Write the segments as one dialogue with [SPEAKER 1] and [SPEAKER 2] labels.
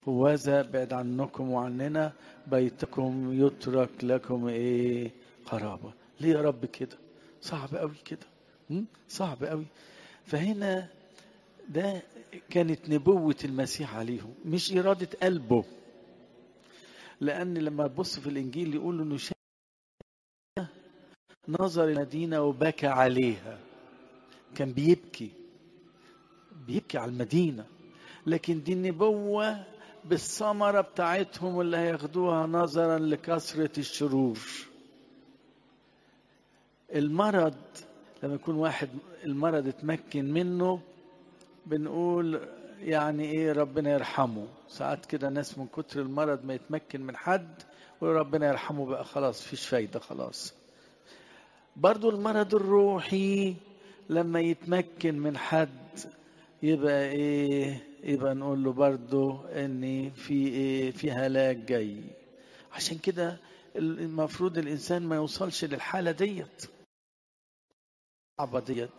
[SPEAKER 1] هوذا بعد عنكم وعننا بيتكم يترك لكم ايه قرابة ليه يا رب كده صعب قوي كده م? صعب قوي فهنا ده كانت نبوة المسيح عليهم مش إرادة قلبه لأن لما تبص في الإنجيل يقول إنه نظر المدينة وبكى عليها كان بيبكي بيبكي على المدينة لكن دي النبوة بالثمرة بتاعتهم اللي هياخدوها نظرا لكثرة الشرور المرض لما يكون واحد المرض اتمكن منه بنقول يعني ايه ربنا يرحمه ساعات كده ناس من كتر المرض ما يتمكن من حد وربنا يرحمه بقى خلاص فيش فايدة خلاص برضو المرض الروحي لما يتمكن من حد يبقى ايه يبقى نقول له برضو ان في ايه في هلاك جاي عشان كده المفروض الانسان ما يوصلش للحاله ديت صعبه ديت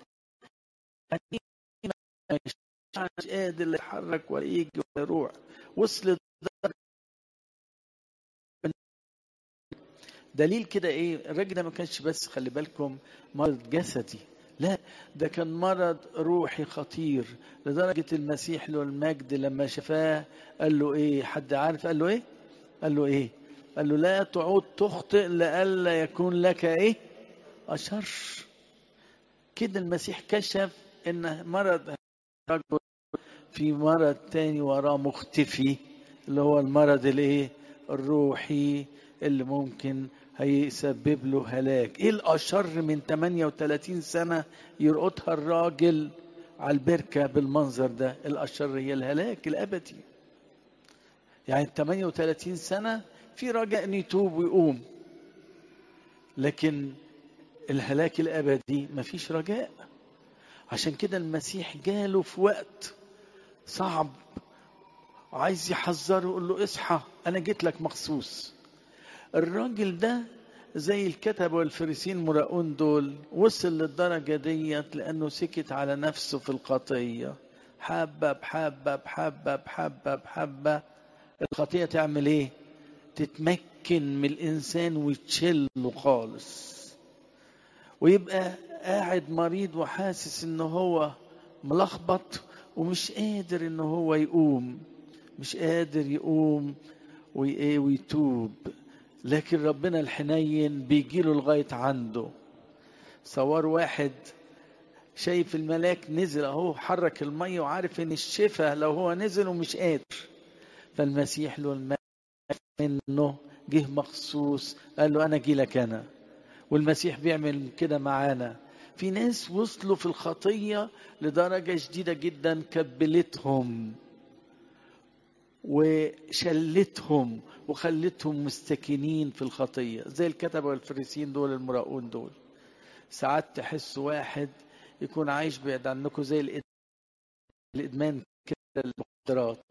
[SPEAKER 1] مش قادر يتحرك ولا يجي ولا يروح وصل دليل كده ايه الراجل ده ما كانش بس خلي بالكم مرض جسدي لا ده كان مرض روحي خطير لدرجة المسيح له المجد لما شفاه قال له ايه حد عارف قال له ايه قال له ايه قال له لا تعود تخطئ لئلا يكون لك ايه أشر كده المسيح كشف ان مرض الرجل في مرض تاني وراه مختفي اللي هو المرض الايه الروحي اللي ممكن هيسبب له هلاك ايه الاشر من 38 سنه يرقطها الراجل على البركه بالمنظر ده الاشر هي الهلاك الابدي يعني 38 سنه في رجاء ان يتوب ويقوم لكن الهلاك الابدي مفيش رجاء عشان كده المسيح جاله في وقت صعب عايز يحذره يقول له اصحى انا جيت لك مخصوص الراجل ده زي الكتبة والفريسين المراؤون دول وصل للدرجة ديت لأنه سكت على نفسه في الخطية حبة بحبة بحبة بحبة بحبة الخطية تعمل ايه تتمكن من الإنسان وتشله خالص ويبقى قاعد مريض وحاسس ان هو ملخبط ومش قادر ان هو يقوم مش قادر يقوم وإيه ويتوب لكن ربنا الحنين بيجيله لغاية عنده صور واحد شايف الملاك نزل اهو حرك المية وعارف ان الشفاء لو هو نزل ومش قادر فالمسيح له الماء منه جه مخصوص قال له انا اجي لك انا والمسيح بيعمل كده معانا في ناس وصلوا في الخطية لدرجة شديدة جدا كبلتهم وشلتهم وخلتهم مستكنين في الخطية زي الكتبة والفريسين دول المراؤون دول ساعات تحس واحد يكون عايش بعيد عنكم زي الإدمان كده المخدرات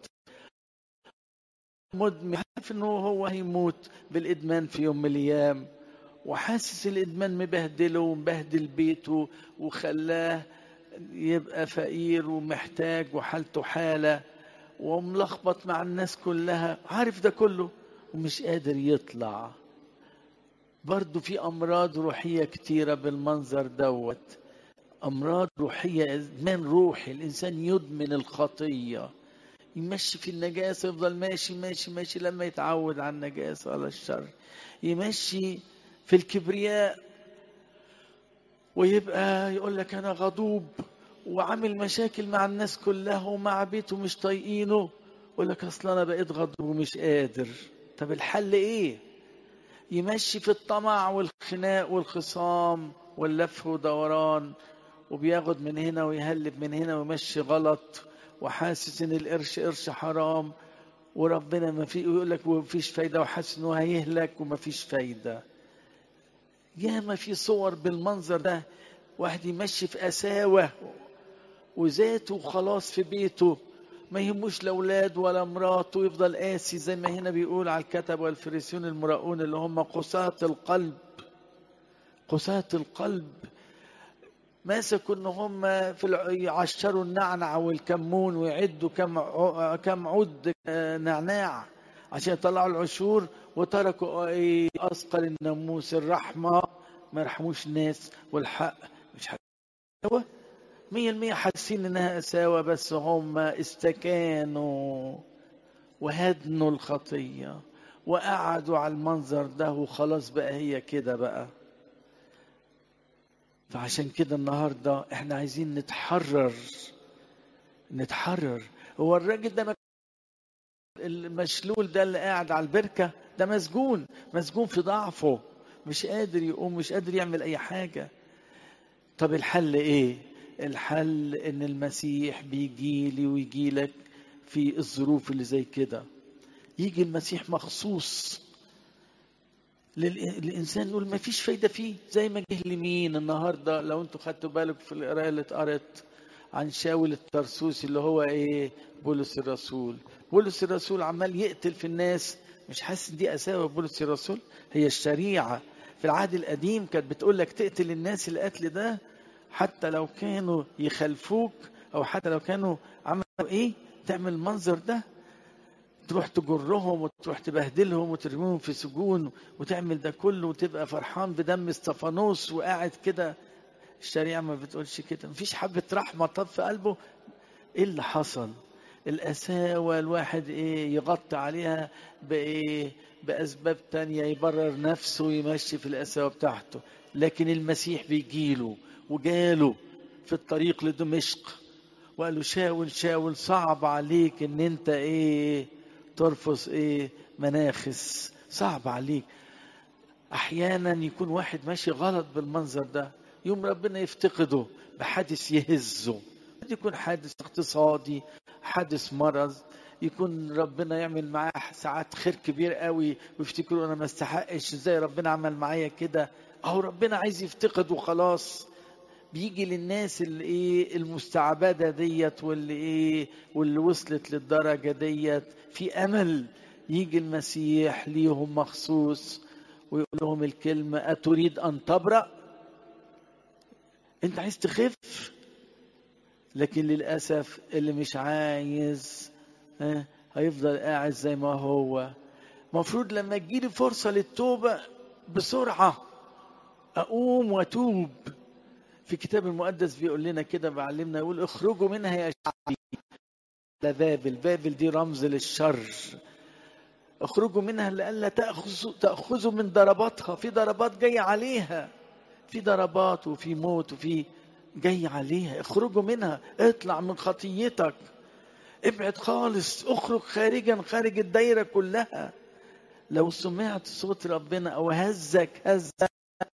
[SPEAKER 1] مدمن عارف انه هو هيموت بالإدمان في يوم من الأيام وحاسس الإدمان مبهدله ومبهدل بيته وخلاه يبقى فقير ومحتاج وحالته حالة وملخبط مع الناس كلها عارف ده كله ومش قادر يطلع برضو في أمراض روحية كتيرة بالمنظر دوت أمراض روحية إدمان روحي الإنسان يدمن الخطية يمشي في النجاسة يفضل ماشي ماشي ماشي لما يتعود على النجاسة على الشر يمشي في الكبرياء ويبقى يقول لك أنا غضوب وعامل مشاكل مع الناس كلها ومع بيته مش طايقينه يقول لك اصل انا بقيت غضب ومش قادر طب الحل ايه يمشي في الطمع والخناق والخصام واللف ودوران وبياخد من هنا ويهلب من هنا ويمشي غلط وحاسس ان القرش قرش حرام وربنا ما في يقول لك مفيش فايده وحاسس انه هيهلك ومفيش فايده يا ما في صور بالمنظر ده واحد يمشي في قساوه وذاته وخلاص في بيته ما يهموش لا اولاد ولا مراته ويفضل قاسي زي ما هنا بيقول على الكتب والفريسيون المراؤون اللي هم قساة القلب قساة القلب ماسك ان هم في الع- يعشروا النعنع والكمون ويعدوا كم ع- كم عود نعناع عشان يطلعوا العشور وتركوا ايه اثقل الناموس الرحمه ما يرحموش الناس والحق مش حق مية المية حاسين انها قساوة بس هم استكانوا وهدنوا الخطية وقعدوا على المنظر ده وخلاص بقى هي كده بقى فعشان كده النهاردة احنا عايزين نتحرر نتحرر هو الراجل ده ما المشلول ده اللي قاعد على البركة ده مسجون مسجون في ضعفه مش قادر يقوم مش قادر يعمل أي حاجة طب الحل إيه الحل إن المسيح بيجي لي ويجي لك في الظروف اللي زي كده يجي المسيح مخصوص لل- للإنسان يقول ما فيش فايدة فيه زي ما جه لمين النهاردة لو انتوا خدتوا بالك في القراية اللي اتقرت عن شاول الترسوسي اللي هو ايه بولس الرسول بولس الرسول عمال يقتل في الناس مش حاسس دي قساوة بولس الرسول هي الشريعة في العهد القديم كانت بتقول لك تقتل الناس القتل ده حتى لو كانوا يخالفوك او حتى لو كانوا عملوا ايه تعمل المنظر ده تروح تجرهم وتروح تبهدلهم وترميهم في سجون وتعمل ده كله وتبقى فرحان بدم استفانوس وقاعد كده الشريعة ما بتقولش كده مفيش حبة رحمة طب في قلبه ايه اللي حصل القساوة الواحد ايه يغطي عليها بايه بأسباب تانية يبرر نفسه ويمشي في القساوة بتاعته لكن المسيح بيجيله وجاله في الطريق لدمشق وقال له شاول شاول صعب عليك ان انت ايه ترفض ايه مناخس صعب عليك احيانا يكون واحد ماشي غلط بالمنظر ده يوم ربنا يفتقده بحادث يهزه قد يكون حادث اقتصادي حادث مرض يكون ربنا يعمل معاه ساعات خير كبير قوي ويفتكروا انا ما استحقش ازاي ربنا عمل معايا كده اهو ربنا عايز يفتقد وخلاص بيجي للناس اللي ايه المستعبده ديت واللي ايه واللي وصلت للدرجه ديت في امل يجي المسيح ليهم مخصوص ويقول لهم الكلمه اتريد ان تبرأ انت عايز تخف لكن للاسف اللي مش عايز ها هيفضل قاعد زي ما هو مفروض لما تجيلي فرصه للتوبه بسرعه اقوم واتوب في كتاب المقدس بيقول لنا كده بعلمنا يقول اخرجوا منها يا شعبي على بابل بابل دي رمز للشر اخرجوا منها لئلا تاخذوا تاخذوا من ضرباتها في ضربات جايه عليها في ضربات وفي موت وفي جاي عليها اخرجوا منها اطلع من خطيتك ابعد خالص اخرج خارجا خارج الدايره كلها لو سمعت صوت ربنا او هزك هزك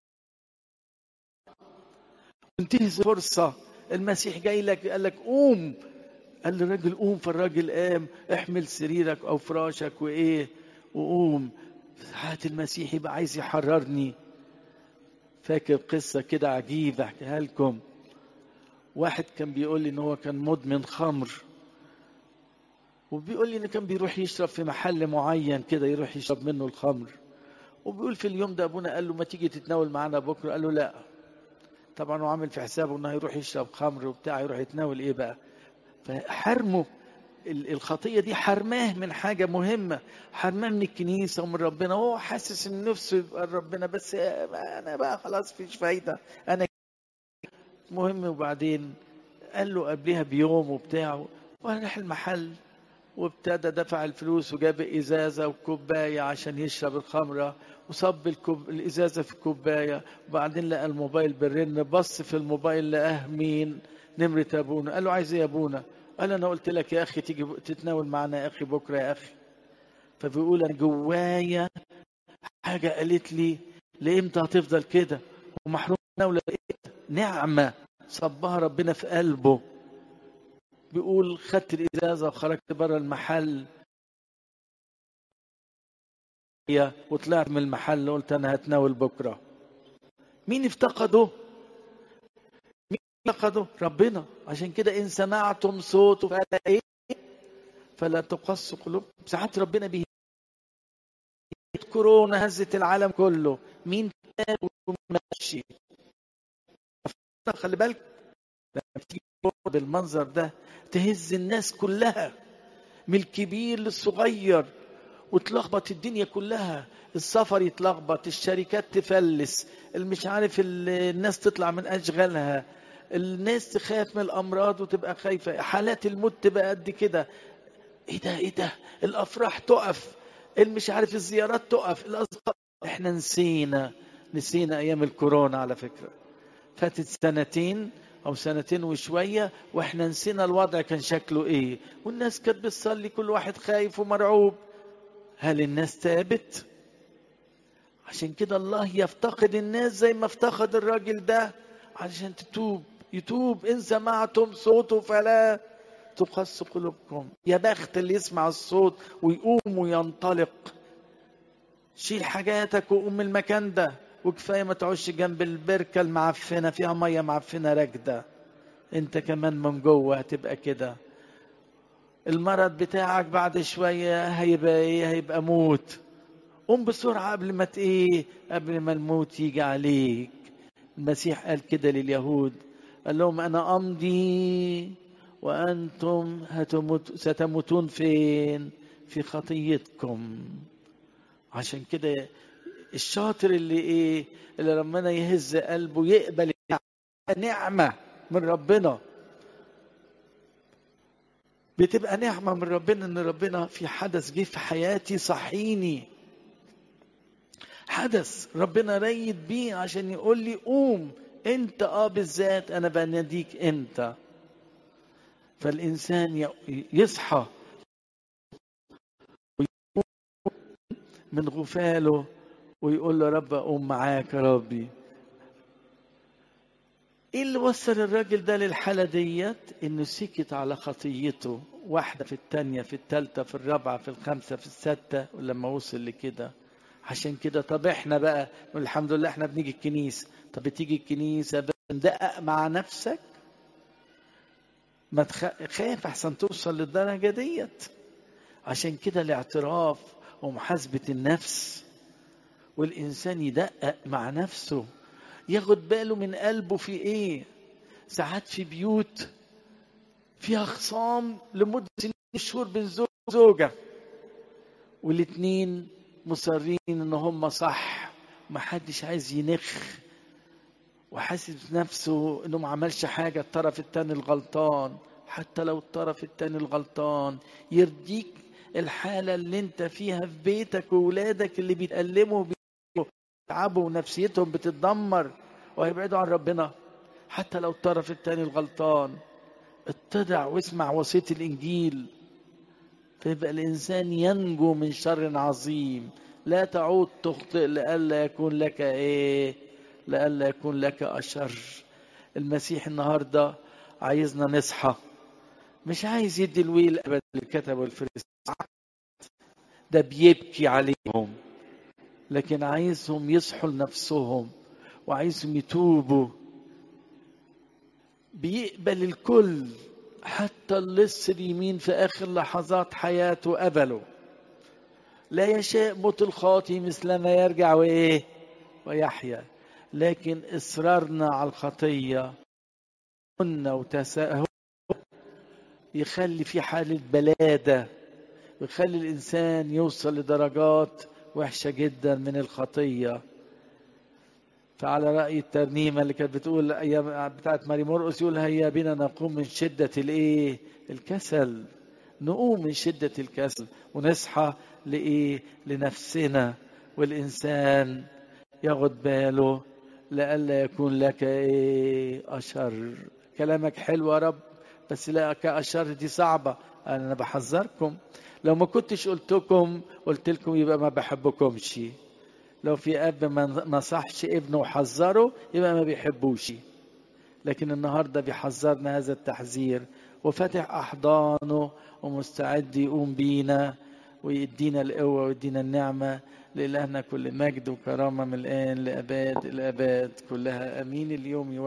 [SPEAKER 1] انتهز فرصة المسيح جاي لك قال لك قوم قال للراجل قوم فالراجل قام احمل سريرك او فراشك وايه وقوم ساعات المسيح يبقى عايز يحررني فاكر قصة كده عجيبة احكيها لكم واحد كان بيقول لي ان هو كان مدمن خمر وبيقول لي ان كان بيروح يشرب في محل معين كده يروح يشرب منه الخمر وبيقول في اليوم ده ابونا قال له ما تيجي تتناول معانا بكره قال له لا طبعا هو عامل في حسابه انه هيروح يشرب خمر وبتاع يروح يتناول ايه بقى فحرمه ال- الخطيه دي حرماه من حاجه مهمه حرماه من الكنيسه ومن ربنا وهو حاسس ان نفسه يبقى ربنا بس انا بقى خلاص فيش فايده انا مهم وبعدين قال له قبلها بيوم وبتاع وراح المحل وابتدى دفع الفلوس وجاب ازازه وكوبايه عشان يشرب الخمره وصب الكوب... الازازه في الكوبايه وبعدين لقى الموبايل بالرن بص في الموبايل لقاه مين نمره ابونا قال له عايز ايه يا ابونا قال انا قلت لك يا اخي تيجي تتناول معنا يا اخي بكره يا اخي فبيقول انا جوايا حاجه قالت لي لامتى هتفضل كده ومحروم ولا نعمه صبها ربنا في قلبه بيقول خدت الازازه وخرجت بره المحل وطلعت من المحل قلت انا هتناول بكره مين افتقده مين افتقده ربنا عشان كده ان سمعتم صوته فلا ايه فلا تقص قلوب ساعات ربنا به كورونا هزت العالم كله مين تاب وماشي خلي بالك لما تيجي بالمنظر ده تهز الناس كلها من الكبير للصغير وتلخبط الدنيا كلها السفر يتلخبط الشركات تفلس مش عارف الناس تطلع من اشغالها الناس تخاف من الامراض وتبقى خايفه حالات الموت تبقى قد كده ايه ده ايه ده الافراح تقف مش عارف الزيارات تقف الاصدقاء احنا نسينا نسينا ايام الكورونا على فكره فاتت سنتين او سنتين وشويه واحنا نسينا الوضع كان شكله ايه والناس كانت بتصلي كل واحد خايف ومرعوب هل الناس تابت عشان كده الله يفتقد الناس زي ما افتقد الراجل ده علشان تتوب يتوب ان سمعتم صوته فلا تقص قلوبكم يا بخت اللي يسمع الصوت ويقوم وينطلق شيل حاجاتك وقوم من المكان ده وكفايه ما تقعدش جنب البركه المعفنه فيها ميه معفنه راكده انت كمان من جوه هتبقى كده المرض بتاعك بعد شويه هيبقى ايه هيبقى موت قوم بسرعه قبل ما ايه قبل ما الموت يجي عليك المسيح قال كده لليهود قال لهم انا امضي وانتم هتموت ستموتون فين في خطيتكم عشان كده الشاطر اللي ايه اللي ربنا يهز قلبه يقبل نعمه من ربنا بتبقى نعمه من ربنا ان ربنا في حدث جه في حياتي صحيني حدث ربنا رايد بيه عشان يقول لي قوم انت اه بالذات انا بناديك انت فالانسان يصحى من غفاله ويقول له رب اقوم معاك يا ربي ايه اللي وصل الراجل ده للحالة ديت انه سكت على خطيته واحدة في التانية في التالتة في الرابعة في الخامسة في الستة ولما وصل لكده عشان كده طب احنا بقى الحمد لله احنا بنيجي الكنيسة طب بتيجي الكنيسة بندقق مع نفسك ما تخاف احسن توصل للدرجة ديت عشان كده الاعتراف ومحاسبة النفس والإنسان يدقق مع نفسه ياخد باله من قلبه في إيه ساعات في بيوت فيها خصام لمدة شهور بين زوج وزوجة والاتنين مصرين ان هم صح محدش عايز ينخ وحاسس نفسه انه ما عملش حاجه الطرف التاني الغلطان حتى لو الطرف التاني الغلطان يرضيك الحالة اللي انت فيها في بيتك وولادك اللي بيتألموا بيتعبوا ونفسيتهم بتتدمر وهيبعدوا عن ربنا حتى لو الطرف التاني الغلطان اتضع واسمع وصية الإنجيل فيبقى الإنسان ينجو من شر عظيم لا تعود تخطئ لئلا يكون لك إيه لئلا يكون لك أشر المسيح النهاردة عايزنا نصحى مش عايز يدي الويل أبدا للكتب والفريسيين ده بيبكي عليهم لكن عايزهم يصحوا لنفسهم وعايزهم يتوبوا بيقبل الكل حتى اللص اليمين في آخر لحظات حياته قبله لا يشاء موت الخاطي مثل ما يرجع وإيه ويحيا لكن إصرارنا على الخطية قلنا وتساهل يخلي في حالة بلادة ويخلي الإنسان يوصل لدرجات وحشة جدا من الخطية فعلى رأي الترنيمة اللي كانت بتقول أيام بتاعت ماري مرقس يقول هيا بنا نقوم من شدة الإيه؟ الكسل نقوم من شدة الكسل ونصحى لإيه؟ لنفسنا والإنسان ياخد باله لئلا يكون لك إيه؟ أشر كلامك حلو يا رب بس لا كأشر دي صعبة أنا بحذركم لو ما كنتش قلت لكم قلت لكم يبقى ما بحبكمش لو في اب ما نصحش ابنه وحذره يبقى ما بيحبوش لكن النهارده بيحذرنا هذا التحذير وفاتح احضانه ومستعد يقوم بينا ويدينا القوه ويدينا النعمه لإلهنا كل مجد وكرامه من الان لاباد الاباد كلها امين اليوم